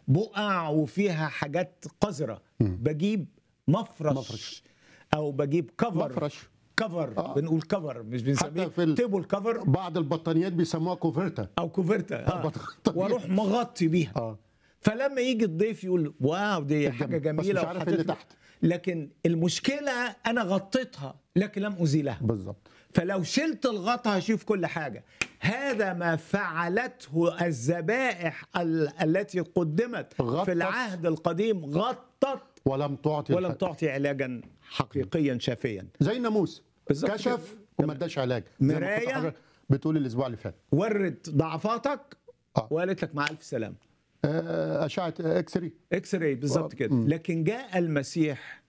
بقع وفيها حاجات قذره بجيب مفرش, مفرش. او بجيب كفر مفرش. كفر آه. بنقول كفر مش بنسميه حتى في ال- تيبل كفر بعض البطانيات بيسموها كوفرتا او كوفرتا آه. بطانية. واروح مغطي بيها اه فلما يجي الضيف يقول واو دي حاجه بس جميله مش عارف اللي وحطيت- تحت. لكن المشكله انا غطيتها لكن لم ازيلها بالظبط فلو شلت الغطا هشوف كل حاجة هذا ما فعلته الذبائح ال- التي قدمت غطت. في العهد القديم غطت ولم تعطي ولم الحق. تعطي علاجا حقيقيا شافيا زي الناموس بالظبط كشف كده. وما اداش علاج زي ما كنت مراية. حضرتك بتقول الاسبوع اللي فات ورت ضعفاتك آه. وقالت لك مع ألف سلام آه، اشعه اكس راي اكس راي بالظبط كده لكن جاء المسيح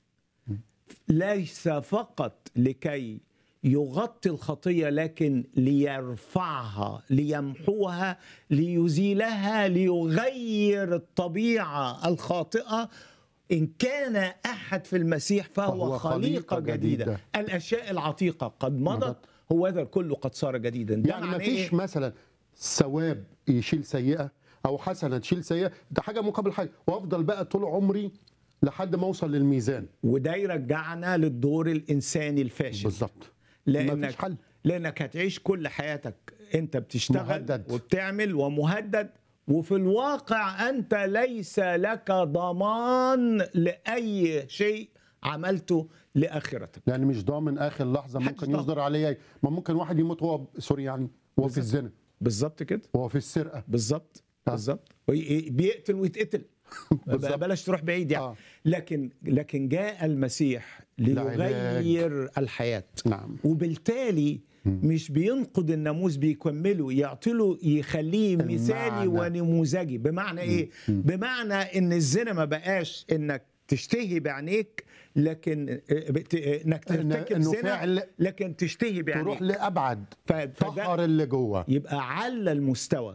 ليس فقط لكي يغطي الخطيه لكن ليرفعها ليمحوها ليزيلها ليغير الطبيعه الخاطئه ان كان احد في المسيح فهو, فهو خليقه خليقة جديده. جديدة. الاشياء العتيقه قد مضت مضت. هو ذا الكل قد صار جديدا ده يعني ما معناه فيش إيه؟ مثلا ثواب يشيل سيئه او حسنه تشيل سيئه ده حاجه مقابل حاجه وافضل بقى طول عمري لحد ما اوصل للميزان وده يرجعنا للدور الانساني الفاشل بالظبط لانك مفيش حل. لانك هتعيش كل حياتك انت بتشتغل مهدد. وبتعمل ومهدد وفي الواقع انت ليس لك ضمان لاي شيء عملته لاخرتك لان مش ضامن اخر لحظه محدش ممكن ضامن. يصدر عليا إيه. ما ممكن واحد يموت وهو سوري يعني وهو في الزنا بالظبط كده وهو في السرقه بالظبط آه. بالظبط وي- بيقتل ويتقتل بالظبط. بلاش تروح بعيد يعني آه. لكن لكن جاء المسيح العلاج. ليغير الحياه نعم وبالتالي مش بينقد الناموس بيكمله يعطي له يخليه مثالي المعنى. ونموذجي بمعنى ايه بمعنى ان الزنا ما بقاش انك تشتهي بعينيك لكن بت- انك إن- ترتكب إنه زنا فعل لكن تشتهي تروح بعينيك لابعد ف- فده طهر اللي جوه يبقى على المستوى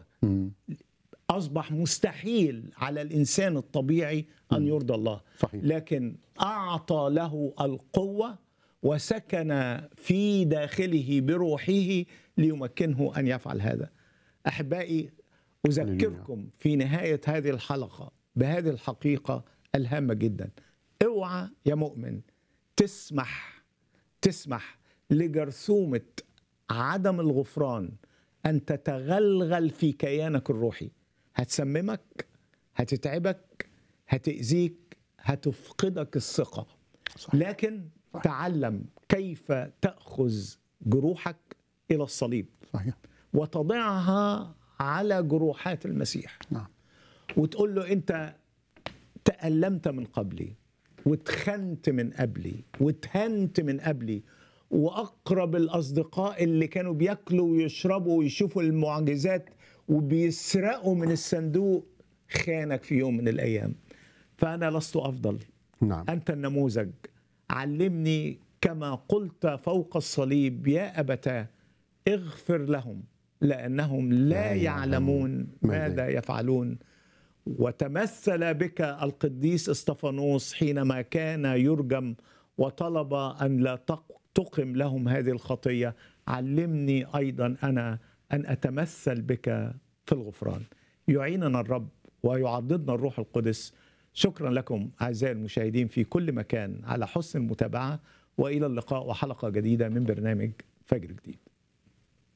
اصبح مستحيل على الانسان الطبيعي ان يرضى الله صحيح. لكن اعطى له القوه وسكن في داخله بروحه ليمكنه ان يفعل هذا احبائي اذكركم في نهايه هذه الحلقه بهذه الحقيقه الهامه جدا اوعى يا مؤمن تسمح تسمح لجرثومه عدم الغفران ان تتغلغل في كيانك الروحي هتسممك هتتعبك هتاذيك هتفقدك الثقه صحيح. لكن تعلم كيف تاخذ جروحك الى الصليب صحيح وتضعها على جروحات المسيح نعم وتقول له انت تألمت من قبلي واتخنت من قبلي واتهنت من قبلي واقرب الاصدقاء اللي كانوا بياكلوا ويشربوا ويشوفوا المعجزات وبيسرقوا من الصندوق خانك في يوم من الايام فانا لست افضل نعم انت النموذج علمني كما قلت فوق الصليب يا ابتاه اغفر لهم لانهم لا لا يعلمون يعلمون ماذا ماذا يفعلون وتمثل بك القديس استفانوس حينما كان يرجم وطلب ان لا تق- تقم لهم هذه الخطيه علمني ايضا انا ان اتمثل بك في الغفران يعيننا الرب ويعضدنا الروح القدس شكرا لكم اعزائي المشاهدين في كل مكان على حسن المتابعه والى اللقاء وحلقه جديده من برنامج فجر جديد